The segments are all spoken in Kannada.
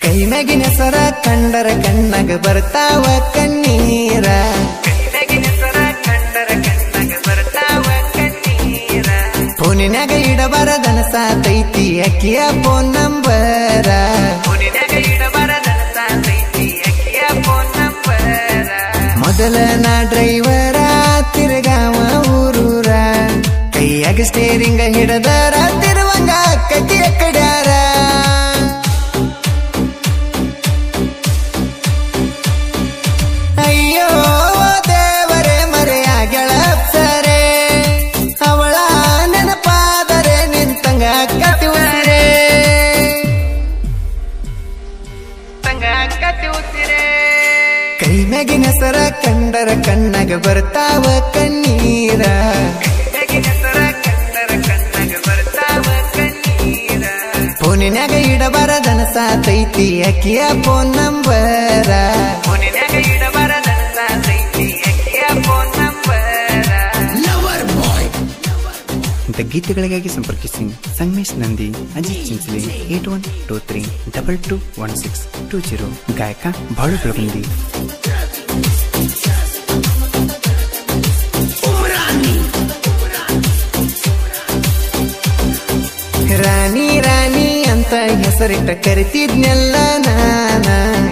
ಕೈ ಮ್ಯಾಗಿನ ಸರ ಕಂಡರ ಕಣ್ಣಗ ಬರ್ತಾವ ಕಣ್ಣೀರ ಫೋನಿನಾಗ ಇಡಬಾರದನ ಸಾತೈತಿ ಅಕ್ಕಿಯ ಫೋನ್ ನಂಬರ ಮೊದಲ ನಾ ಡ್ರೈವರ ತಿರುಗಾವ ಊರೂರ ಕೈಯಾಗ ಸ್ಟೇರಿಂಗ ಹಿಡದರ ತಿರುವಂಗ ಕಟ್ಟಿಯ ಕಡ್ಯಾರ ಅಯ್ಯೋ ದೇವರೇ ಮರೆಯಾಗಳ ಸರೆ ಅವಳ ನೆನಪಾದರೆ ನಿಂತಂಗ ಕಟ್ಟಿ ಉಸಿರೇ ತಂಗ ಕಟ್ಟಿ ಉಸಿರೇ ಕೈ ಮ್ಯಾಗಿನ ಸರ ಕಂಡರ ಕಣ್ಣಗ ಬರ್ತಾವ ಕಣ್ಣೀರ ಫೋನಿನಾಗ ಇಡಬಾರದನ ಸಾತೈತಿ ಅಕ್ಕಿಯ ಫೋನ್ ನಂಬರ ಇಂಥ ಗೀತೆಗಳಿಗಾಗಿ ಸಂಪರ್ಕಿಸಿ Sangamesh Nandi Ajit Chinchali eight one two three double two one six two zero ಗಾಯಕ ಬಾಳು ಬೆಳಗುಂದಿ ರಾಣಿ ರಾಣಿ ಅಂತ ಹೆಸರಿಟ್ಟ ಕರಿತಿದ್ನೆಲ್ಲ ನಾನ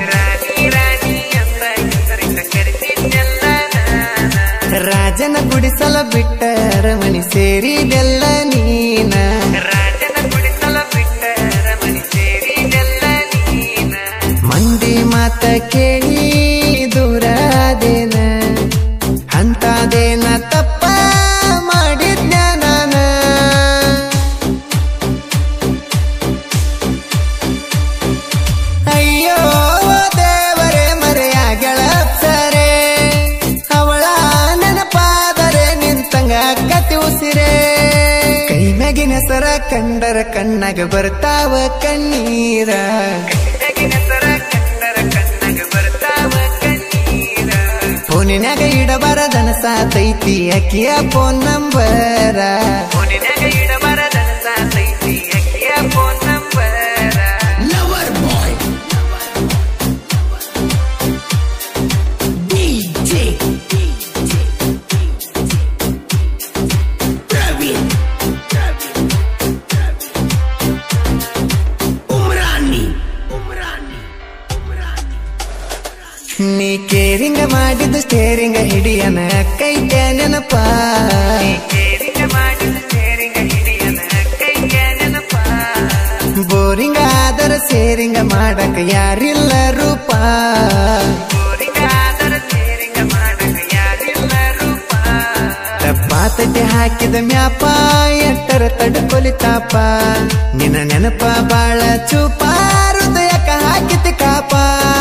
ರಾಜನ ಗುಡಿಸಲ ಬಿಟ್ಟ ಅರಮನಿ ಸೇರಿದೆಲ್ಲ ನೀನ ಮಂದಿ ಮಾತ ಕೇಳಿ ದೂರಾದೇನ ಅಂತಾದೇನ ತಪ್ಪ ಮಾಡಿದ್ನ ನಾನ ಅಯ್ಯೋ ದೇವರೇ ಮರೆಯಾಗಳ ಸರೆ ಅವಳ ನೆನಪಾದರೆ ನಿಂತಂಗ ಕತಿ ಉಸಿರೇ ಕೈ ಮ್ಯಾಗಿನ ಸರ ಕಂಡರ ಕಣ್ಣಗ ಬರ್ತಾವ ಕಣ್ಣೀರ ಫೋನಿನಾಗ ಇಡಬಾರದನ ಸಾತೈತಿ ಅಕ್ಕಿಯ ಫೋನ್ ನಂಬರ ನೀ ಕೇರಿಂಗ ಮಾಡಿದ ಸ್ಟೇರಿಂಗ ಹಿಡಿಯನ ಕೈತೆ ನೆನಪ ಬೋರಿಂಗ ಆದರ ಸೇರಿಂಗ ಮಾಡಕ ಯಾರಿಲ್ಲ ರೂಪ ತಪ್ಪಾತತೆ ಹಾಕಿದ ಮ್ಯಾಪ ಎಟ್ಟರ ತಡ್ಕೊಲಿತಾಪ ನಿನ್ನ ನೆನಪ ಬಾಳ ಚೂಪ ಹೃದಯಕ ಹಾಕಿತಿ ಕಾಪ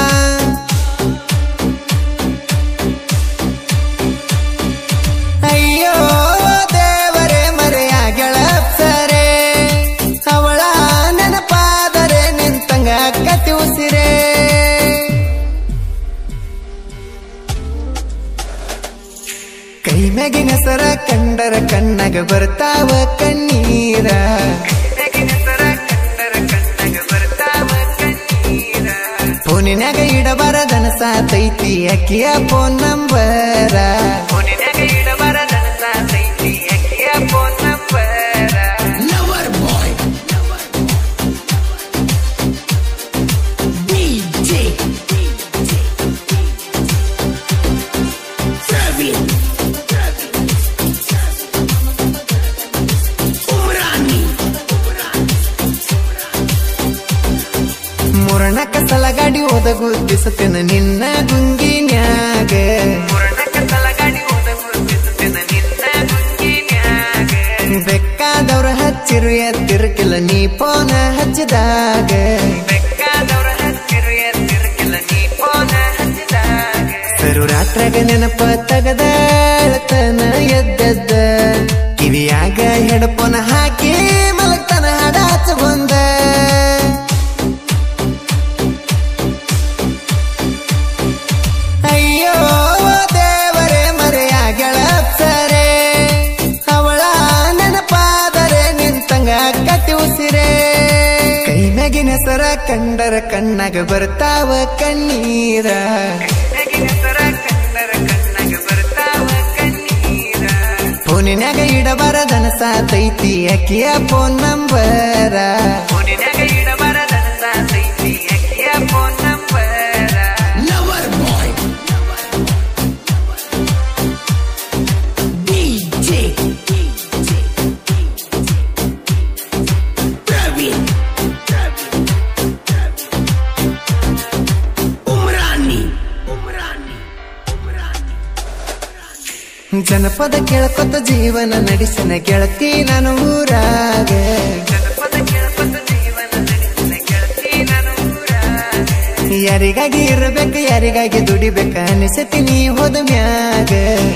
ಅಯ್ಯೋ ದೇವರೇ ಮರೆಯಾಗಳ ಸರೆ ಅವಳ ನೆನಪಾದರೆ ನಿಂತಂಗ ಕತಿ ಉಸಿರೇ ಕೈ ಮ್ಯಾಗಿನ ಸರ ಕಂಡರ ಕಣ್ಣಗ ಬರ್ತಾವ ಕಣ್ಣೀರ ಫೋನಿನಾಗ ಇಡಬಾರದನ ಸಾತೈತಿ ಅಕ್ಕಿಯ ಫೋನ್ ನಂಬರ ಮುರಣಕ ಸಲಗಾಡಿ ಒದಗು ಬಿಸತೆನ ನಿನ್ನ ಗುಂಗಿನ್ಯಾಗ ಬೇಕಾದವ್ರ ಹಚ್ಚಿರು ಎತ್ತಿರ್ಕಿಲ್ಲ ನೀ ಫೋನ ಹಚ್ಚಿದಾಗ ಸರು ರಾತ್ರಾಗ ನೆನಪ ತಗದ ಅಳತನ ಎದ್ದೆದ್ದ ಕಿವಿಯಾಗ ಹೆಡಪೋನ ಹಾಕಿ ಮಲಗ್ತನ ಹಡಾಚ ಬಂದ ಅಯ್ಯೋ ದೇವರೇ ಮರೆಯಾಗಳ ಸರೆ ಅವಳ ನೆನಪಾದರೆ ನಿಂತಂಗ ಕತಿ ಉಸಿರೇ ಕೈ ಮ್ಯಾಗಿನ ಹೆಸರ ಕಂಡರ ಕಣ್ಣಗ ಬರ್ತಾವ ಕಣ್ಣೀರ ಫೋನಿನ್ಯಾಗ ಇಡಬಾರದನ ಸಾತೈತಿ ಅಕ್ಕಿಯ ಫೋನ್ ನಂಬರ Lover boy. DJ. Praveen. Umrani. Umrani. Umrani. ಜನಪದ ಕೇಳ್ಕೊತ ಜೀವನ ನಡೆಸನ ಗೆಳತಿ ನಾನು ಊರಾಗ ಯಾರಿಗಾಗಿ ಇರಬೇಕು ಯಾರಿಗಾಗಿ ದುಡಿಬೇಕ ಅನಿಸತಿ ನೀ ಹೋದ ಮ್ಯಾಗ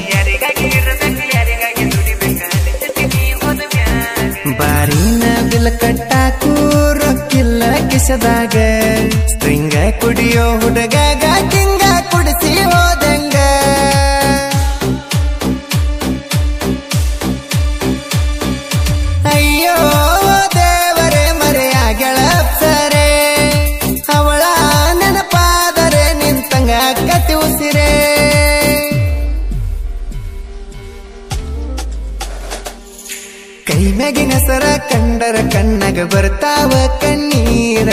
ಬಾರಿನ ಬಿಲ್ ಕಟ್ಟಾಕು ರೊಕ್ಕಿಲ್ಲ ಕಿಸದಾಗ ಸ್ಟ್ರಿಂಗ ಕುಡಿಯೋ ಹುಡುಗಾಗ ಕಿಂಗ ಕುಡಿಸಿ ಹೋದಂಗ ಅಯ್ಯೋ ದೇವರೇ ಮರೆಯಾಗಳ ಸರೆ ಅವಳ ನೆನಪಾದರೆ ನಿಂತಂಗ ಕತಿ ಉಸಿರೇ ಕೈ ಮ್ಯಾಗಿನ ಸರ ಕಂಡರ ಕಣ್ಣಗ ಬರ್ತಾವ ಕಣ್ಣೀರ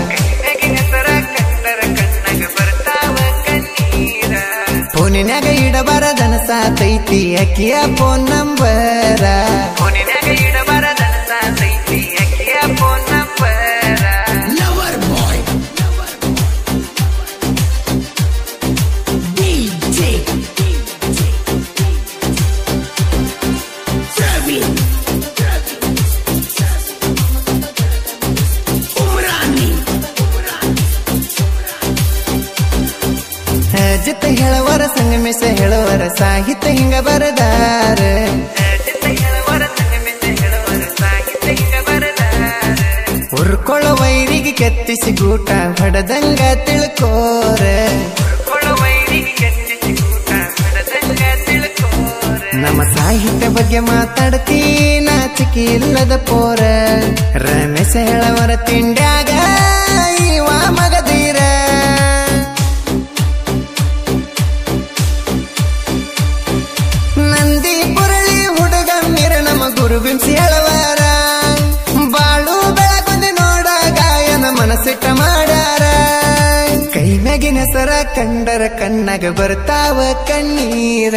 ಫೋನಿನ್ಯಾಗ ಇಡಬಾರದನ ಸಾತೈತಿ ಅಕ್ಕಿಯ ಫೋನ್ ನಂಬರ Lover boy. DJ. Praveen. Umrani. ಜಿತ್ತ ಹೇಳವರ ಸಂಗಮೇಶ ಹೇಳುವರ ಸಾಹಿತ್ಯ ಹಿಂಗ ಬರದಾರ ಉರ್ಕೊಳ್ಳೋ ವೈರಿಗೆ ಕೆತ್ತಿಸಿ ಗೂಟ ಹೊಡೆದಂಗ ತಿಳ್ಕೋರ ನಮ್ಮ ಸಾಹಿತ್ಯ ಬಗ್ಗೆ ಮಾತಾಡ್ತೀ ನಾಚಿಕೆ ಇಲ್ಲದ ಪೋರ ರಮೇಶ ಹೇಳವರ ತಿಂಡ್ಯಾಗ ಇವ ಮಗದೀರ ನಂದಿ ಪುರಳಿ ಹುಡುಗ ಮಿರ ನಮ್ಮ ಗುರು ಬಿಂಸಿ ಹೇಳವಾರ ಬಾಳು ಬೆಳಗುಂದಿ ನೋಡ ಗಾಯನ ಮನಸ್ಸಿಟ್ಟ ಮಾಡ್ಯಾರ ಕೈ ಮ್ಯಾಗಿನ ಸರ ಕಂಡರ ಕಣ್ಣಗ ಬರ್ತಾವ ಕಣ್ಣೀರ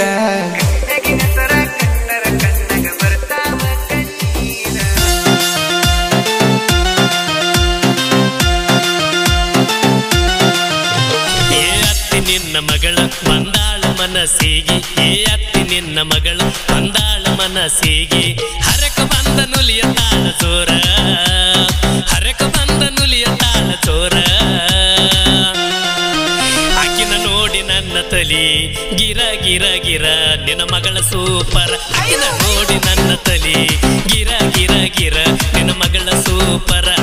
ಏ ಅತ್ತಿ ನಿನ್ನ ಮಗಳ ಬಂದಾಳ ಮನಸ್ಸಿಗೆ ಏ ಅತ್ತಿ ನಿನ್ನ ಮಗಳು ಬಂದಾಳ ಮನಸ್ಸಿಗೆ ಹರಕ ಬಂದ ನುಲಿಯ ತಾಳ ಚೋರ ಹರಕ ಬಂದ ನುಲಿಯ ತಾಳ ಚೋರ ಆಕಿನ ನೋಡಿ ನನ್ನ ತಲಿ ಗಿರ ಗಿರ ಗಿರ ನಿನ್ನ ಮಗಳ ಸೂಪರ್ ಆಕಿನ ನೋಡಿ ನನ್ನ ತಲಿ ಗಿರ ಗಿರ ಗಿರ ನಿನ್ನ ಮಗಳ ಸೂಪರ್